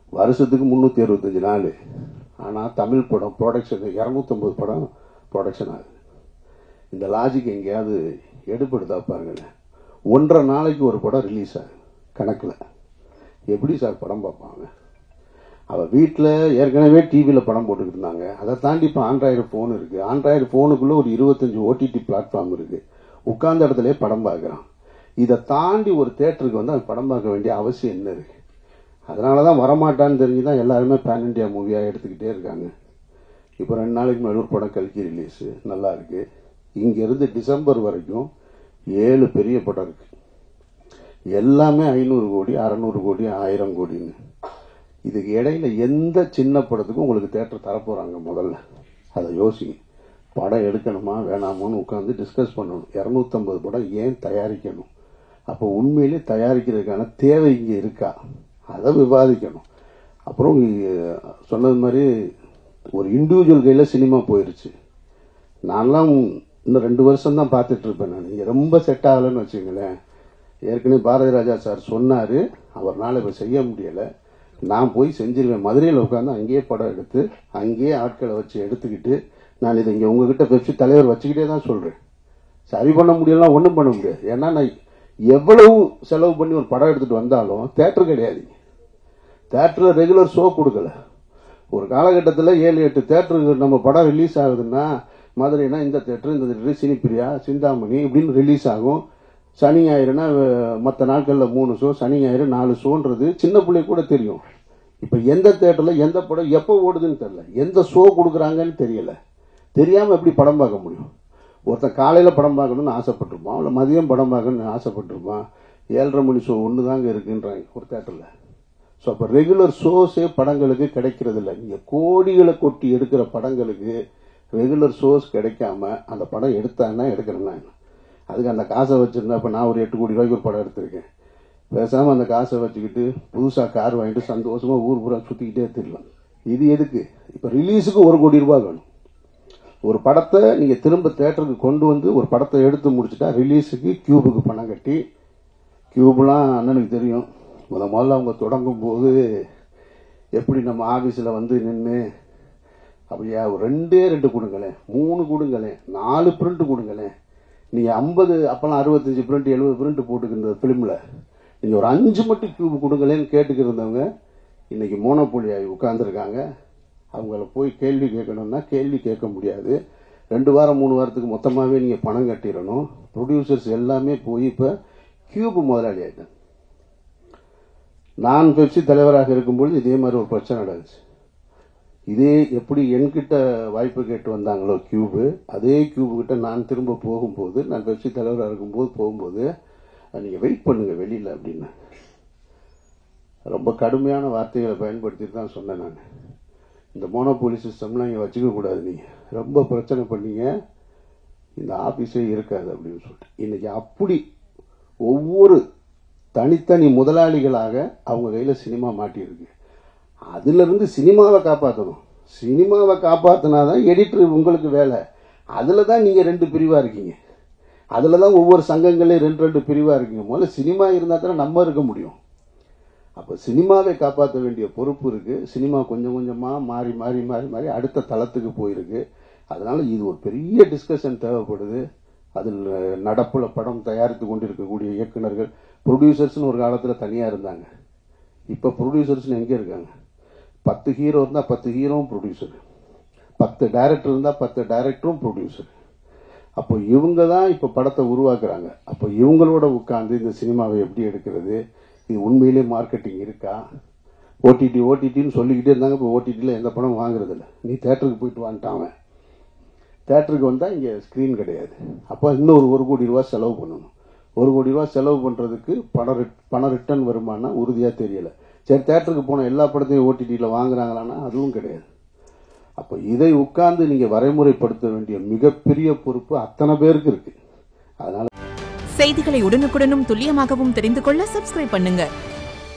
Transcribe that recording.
வருஷத்துக்கு முந்நூற்றி அறுபத்தஞ்சு நாள் ஆனால் தமிழ் படம் ப்ரொடக்ஷன் இரநூத்தம்பது படம் ப்ரொடக்ஷன் ஆகுது இந்த லாஜிக் எங்கேயாவது எடுப்படுதா பாருங்களேன் ஒன்றரை நாளைக்கு ஒரு படம் ரிலீஸ் ஆகுது கணக்கில் எப்படி சார் படம் பார்ப்பாங்க அவள் வீட்டில் ஏற்கனவே டிவியில் படம் போட்டுக்கிட்டு இருந்தாங்க அதை தாண்டி இப்போ ஆண்ட்ராய்டு ஃபோன் இருக்குது ஆண்ட்ராய்டு ஃபோனுக்குள்ளே ஒரு இருபத்தஞ்சு ஓடிடி பிளாட்ஃபார்ம் இருக்குது உட்கார்ந்த இடத்துல படம் பார்க்குறான் இதை தாண்டி ஒரு தேட்டருக்கு வந்து அவன் படம் பார்க்க வேண்டிய அவசியம் என்ன இருக்கு அதனால தான் வரமாட்டான்னு தெரிஞ்சு தான் எல்லாருமே பேன் இண்டியா மூவியாக எடுத்துக்கிட்டே இருக்காங்க இப்போ ரெண்டு நாளைக்கு முன்னாடி ஒரு படம் கல்கி ரிலீஸு நல்லா இருக்கு இங்கேருந்து டிசம்பர் வரைக்கும் ஏழு பெரிய படம் இருக்கு எல்லாமே ஐநூறு கோடி அறநூறு கோடி ஆயிரம் கோடின்னு இதுக்கு இடையில எந்த சின்ன படத்துக்கும் உங்களுக்கு தேட்டர் தரப்போறாங்க முதல்ல அதை யோசிங்க படம் எடுக்கணுமா வேணாமான்னு உட்காந்து டிஸ்கஸ் பண்ணணும் இரநூத்தம்பது படம் ஏன் தயாரிக்கணும் அப்போ உண்மையிலே தயாரிக்கிறதுக்கான தேவை இங்கே இருக்கா அதை விவாதிக்கணும் அப்புறம் இ- சொன்னது மாதிரி ஒரு இண்டிவிஜுவல் கையில் சினிமா போயிருச்சு நான்லாம் இன்னும் ரெண்டு வருஷம் தான் பார்த்துட்டு இருப்பேன் நான் இங்கே ரொம்ப செட் ஆகலைன்னு வச்சுங்களேன் ஏற்கனவே பாரதி ராஜா சார் சொன்னார் அவர்னால இப்போ செய்ய முடியலை நான் போய் செஞ்சிருவேன் மதுரையில் உட்காந்து அங்கேயே படம் எடுத்து அங்கேயே ஆட்களை வச்சு எடுத்துக்கிட்டு நான் இதை இங்கே உங்ககிட்ட பெப்சி தலைவர் வச்சுக்கிட்டே தான் சொல்கிறேன் சரி பண்ண முடியலாம் ஒன்றும் பண்ண முடியாது ஏன்னா நான் எவ்வளவு செலவு பண்ணி ஒரு படம் எடுத்துட்டு வந்தாலும் தேட்டர் கிடையாது தேட்டரில் ரெகுலர் ஷோ கொடுக்கல ஒரு காலகட்டத்தில் ஏழு எட்டு தேட்டருக்கு நம்ம படம் ரிலீஸ் ஆகுதுன்னா மதுரைனா இந்த தேட்டர் இந்த தேட்டர் சினிப்பிரியா சிந்தாமணி இப்படின்னு ரிலீஸ் ஆகும் சனி ஞாயிறுனா மற்ற நாட்களில் மூணு ஷோ சனி ஞாயிறு நாலு ஷோன்றது சின்ன பிள்ளை கூட தெரியும் இப்போ எந்த தேட்டரில் எந்த படம் எப்போ ஓடுதுன்னு தெரியல எந்த ஷோ கொடுக்குறாங்கன்னு தெரியல தெரியாமல் எப்படி படம் பார்க்க முடியும் ஒருத்தன் காலையில் படம் பார்க்கணும்னு ஆசைப்பட்டிருப்பான் இல்லை மதியம் படம் பார்க்கணும்னு ஆசைப்பட்டிருப்பான் ஏழரை மணி ஷோ ஒன்று தாங்க இருக்குன்றாங்க ஒரு தேட்டரில் ஸோ அப்போ ரெகுலர் ஷோஸே படங்களுக்கு கிடைக்கிறது இல்லை நீங்கள் கோடிகளை கொட்டி எடுக்கிற படங்களுக்கு ரெகுலர் ஷோஸ் கிடைக்காம அந்த படம் எடுத்தாங்கன்னா எடுக்கிறேன்னா என்ன? அதுக்கு அந்த காசை வச்சிருந்தா இப்போ நான் ஒரு எட்டு கோடி ரூபாய்க்கு ஒரு படம் எடுத்திருக்கேன் பேசாமல் அந்த காசை வச்சுக்கிட்டு புதுசாக கார் வாங்கிட்டு சந்தோஷமாக ஊர் பூரா சுற்றிக்கிட்டே திரியலாம் இது எதுக்கு இப்போ ரிலீஸுக்கு ஒரு கோடி ரூபாய் வேணும் ஒரு படத்தை நீங்கள் திரும்ப தேட்டருக்கு கொண்டு வந்து ஒரு படத்தை எடுத்து முடிச்சுட்டா ரிலீஸுக்கு கியூபுக்கு பணம் கட்டி கியூப்லாம் அண்ணனுக்கு தெரியும் முத முதல்ல அவங்க தொடங்கும் போது எப்படி நம்ம ஆஃபீஸில் வந்து நின்று அப்படியா ஒரு ரெண்டே ரெண்டு கொடுங்களேன் மூணு கொடுங்களேன் நாலு பிரிண்ட் கொடுங்களேன் நீங்கள் ஐம்பது அப்போல்லாம் அறுபத்தஞ்சு பிரிண்ட் எழுபது பிரிண்ட் போட்டுக்கிற ஃபிலிமில் நீங்கள் ஒரு அஞ்சு மட்டும் கியூப் கொடுங்களேன்னு கேட்டுக்கிருந்தவங்க இன்னைக்கு மோனோபோலி ஆகி உட்காந்துருக்காங்க அவங்கள போய் கேள்வி கேட்கணும்னா கேள்வி கேட்க முடியாது ரெண்டு வாரம் மூணு வாரத்துக்கு மொத்தமாகவே நீங்கள் பணம் கட்டிடணும் ப்ரொடியூசர்ஸ் எல்லாமே போய் இப்போ கியூப் முதலாளி ஆயிட்டாங்க நான் பெப்சி தலைவராக இருக்கும்பொழுது இதே மாதிரி ஒரு பிரச்சனை நடந்துச்சு இதே எப்படி என்கிட்ட வாய்ப்பு கேட்டு வந்தாங்களோ கியூபு அதே கியூபு கிட்ட நான் திரும்ப போகும்போது நான் பெப்சி தலைவராக இருக்கும்போது போகும்போது நீங்கள் வெயிட் பண்ணுங்க வெளியில் அப்படின்னு ரொம்ப கடுமையான வார்த்தைகளை பயன்படுத்திட்டு தான் சொன்னேன் நான் இந்த மோனோபோலி சிஸ்டம்லாம் இங்கே வச்சுக்க கூடாது நீங்கள் ரொம்ப பிரச்சனை பண்ணீங்க இந்த ஆஃபீஸே இருக்காது அப்படின்னு சொல்லிட்டு இன்னைக்கு அப்படி ஒவ்வொரு தனித்தனி முதலாளிகளாக அவங்க கையில் சினிமா மாட்டியிருக்கு அதுல இருந்து சினிமாவை காப்பாற்றணும் சினிமாவை காப்பாத்தினாதான் எடிட்டர் உங்களுக்கு வேலை அதுல தான் நீங்க ரெண்டு பிரிவா இருக்கீங்க அதுல தான் ஒவ்வொரு சங்கங்களையும் ரெண்டு ரெண்டு பிரிவா இருக்கீங்க முதல்ல சினிமா இருந்தா தானே நம்ம இருக்க முடியும் அப்ப சினிமாவை காப்பாற்ற வேண்டிய பொறுப்பு இருக்கு சினிமா கொஞ்சம் கொஞ்சமா மாறி மாறி மாறி மாறி அடுத்த தளத்துக்கு போயிருக்கு அதனால இது ஒரு பெரிய டிஸ்கஷன் தேவைப்படுது அதில் நடப்புல படம் தயாரித்து கொண்டிருக்கக்கூடிய இயக்குனர்கள் ப்ரொடியூசர்ஸ்னு ஒரு காலத்துல தனியா இருந்தாங்க இப்ப ப்ரொடியூசர்ஸ்னு எங்க இருக்காங்க பத்து ஹீரோ இருந்தா பத்து ஹீரோவும் ப்ரொடியூசர் பத்து டைரக்டர் இருந்தா பத்து டைரக்டரும் ப்ரொடியூசர் அப்போ இவங்க தான் இப்ப படத்தை உருவாக்குறாங்க அப்போ இவங்களோட உட்கார்ந்து இந்த சினிமாவை எப்படி எடுக்கிறது இது உண்மையிலே மார்க்கெட்டிங் இருக்கா ஓடிடி ஓடிடின்னு சொல்லிக்கிட்டே இருந்தாங்க இப்போ ஓடிடியில் எந்த படம் வாங்குறது இல்ல நீ தேட்டருக்கு போயிட்டு வந்துட்டான் அவன் தேட்டருக்கு வந்தால் இங்கே ஸ்க்ரீன் கிடையாது அப்போ இன்னும் ஒரு ஒரு கோடி ரூபா செலவு பண்ணணும் ஒரு கோடி ரூபா செலவு பண்ணுறதுக்கு பணம் ரிட்- பணம் ரிட்டர்ன் வருமானா உறுதியாக தெரியல சரி தேட்டருக்கு போன எல்லா படத்தையும் ஓடிடியில் வாங்குறாங்களான்னா அதுவும் கிடையாது அப்போ இதை உட்கார்ந்து நீங்கள் வரைமுறைப்படுத்த வேண்டிய மிகப்பெரிய பொறுப்பு அத்தனை பேருக்கு இருக்கு அதனால செய்திகளை உடனுக்குடனும் துல்லியமாகவும் தெரிந்து கொள்ள சப்ஸ்கிரைப் பண்ணுங்க